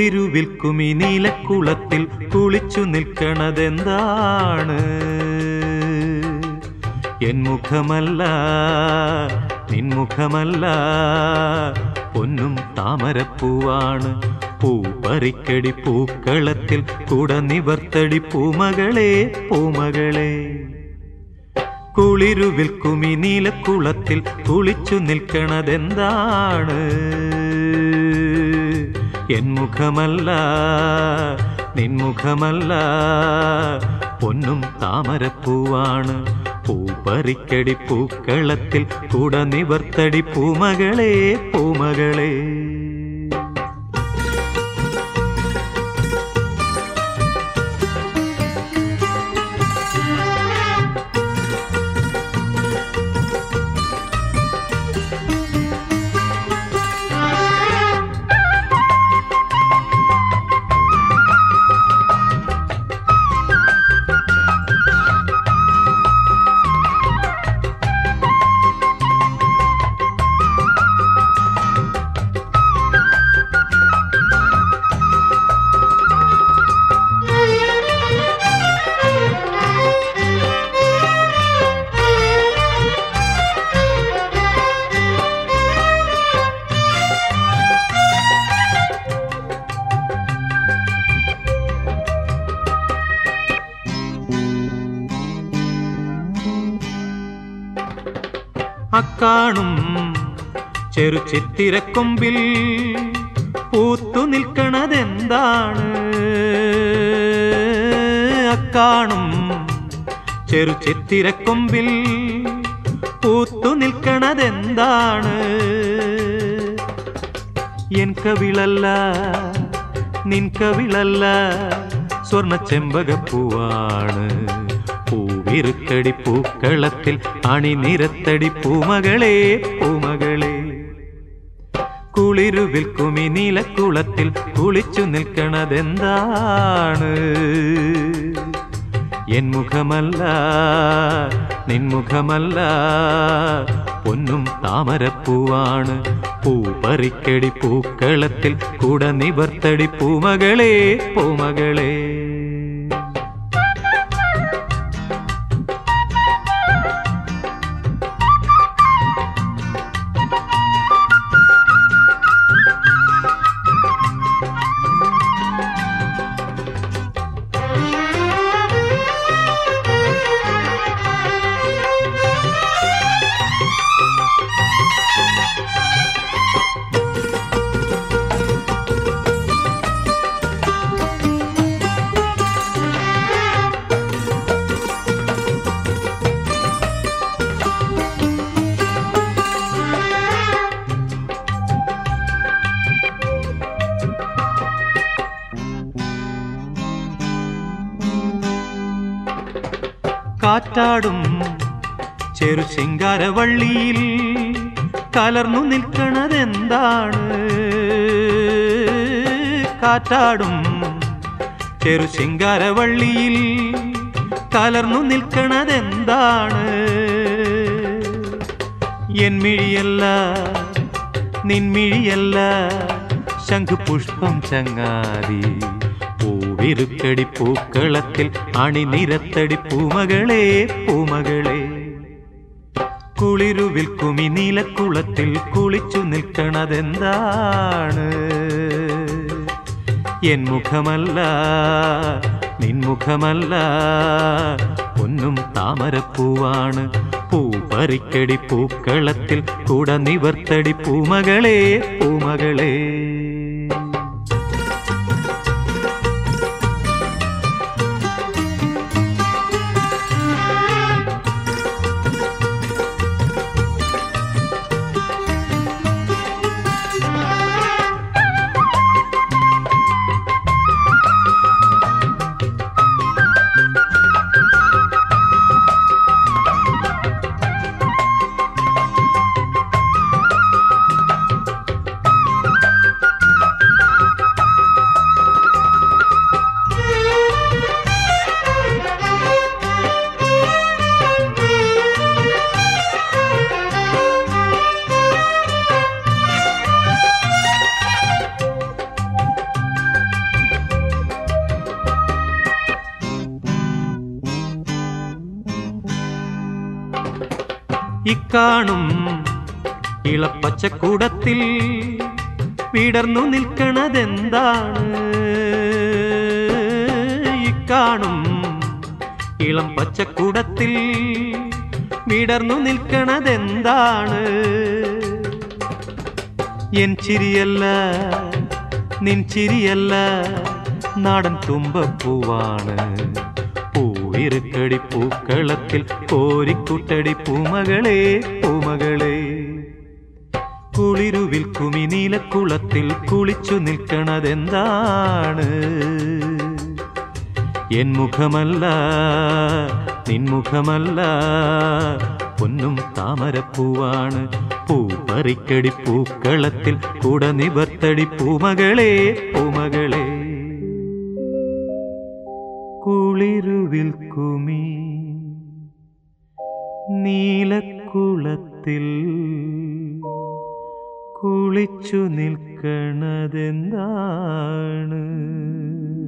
കുളിരുവിൽക്കുമി നീലക്കുളത്തിൽ കുളിച്ചു നിൽക്കണതെന്താണ് എൻ മുഖമല്ല നിൻമുഖമല്ല പൊന്നും താമരപ്പൂവാണ് പൂപ്പറിക്കടി പൂക്കളത്തിൽ കുട നിവർത്തടി പൂമകളെ പൂമകളെ കുളിരുവിൽക്കുമി നീലക്കുളത്തിൽ കുളിച്ചു നിൽക്കണതെന്താണ് എൻ മുഖമല്ല നിൻമുഖമല്ല പൊന്നും താമരപ്പൂവാണ് പൂപ്പറിക്കടി പൂക്കളത്തിൽ കുട നിവർത്തടി പൂമകളെ പൂമകളെ അക്കാണും ചെറു ചിത്തിരക്കൊമ്പിൽ പൂത്തു നിൽക്കണതെന്താണ് അക്കാണും ചെറു ചിത്തിരക്കൊമ്പിൽ പൂത്തു നിൽക്കണതെന്താണ് എൻ കവിളല്ല നിൻ കവിളല്ല സ്വർണ്ണ ചെമ്പകപ്പൂവാണ് പൂവിരുക്കടി പൂക്കളത്തിൽ അണിനിരത്തടി പൂമകളെ പൂമകളെ കുളിരുവിൽക്കുമി നീലക്കുളത്തിൽ കുളിച്ചു നിൽക്കണതെന്താണ് എൻ മുഖമല്ല നിൻമുഖമല്ല പൊന്നും താമരപ്പൂവാണ് പൂപ്പറിക്കടി പൂക്കളത്തിൽ കുട നിവർത്തടി പൂമകളെ പൂമകളെ കാറ്റാടും ചെറു ശിങ്കാരവള്ളിയിൽ കലർന്നു നിൽക്കണതെന്താണ് കാറ്റാടും ചെറു ശിങ്കാരവള്ളിയിൽ കലർന്നു നിൽക്കണതെന്താണ് എൻ മിഴിയല്ല നിൻമിഴിയല്ല ശംഖുപുഷ്പം ചങ്ങാതി പൂവിരുക്കടി പൂക്കളത്തിൽ അണിനിരത്തടി പൂമകളെ പൂമകളെ കുളിരുവിൽക്കുമി നീലക്കുളത്തിൽ കുളിച്ചു നിൽക്കണതെന്താണ് എൻ മുഖമല്ല നിൻമുഖമല്ല പൊന്നും താമരപ്പൂവാണ് പൂപ്പറിക്കടി പൂക്കളത്തിൽ കുട നിവർത്തടി പൂമകളെ പൂമകളെ ഇക്കാണും ഇളപ്പച്ചക്കൂടത്തിൽ വിടർന്നു നിൽക്കണതെന്താണ് ഇക്കാണും ഇളം പച്ചക്കൂടത്തിൽ വിടർന്നു നിൽക്കണതെന്താണ് എൻ ചിരിയല്ല നിൻ ചിരിയല്ല നാടൻ തുമ്പപ്പൂവാണ് പൂവിരുക്കടി പൂക്കളത്തിൽ കോരിക്കുട്ടടി പൂമകളെ പൂമകളെ കുളിരുവിൽ കുമിനീലക്കുളത്തിൽ കുളിച്ചു നിൽക്കണതെന്താണ് എൻ മുഖമല്ല നിൻമുഖമല്ല പൊന്നും താമരപ്പൂവാണ് പൂപ്പറിക്കടി പൂക്കളത്തിൽ കൂട നിവർത്തടി പൂമകളെ പൂമകളെ കുളിരുവിൽ കുമി നീലക്കുളത്തിൽ കുളിച്ചു നിൽക്കണതെന്താണ്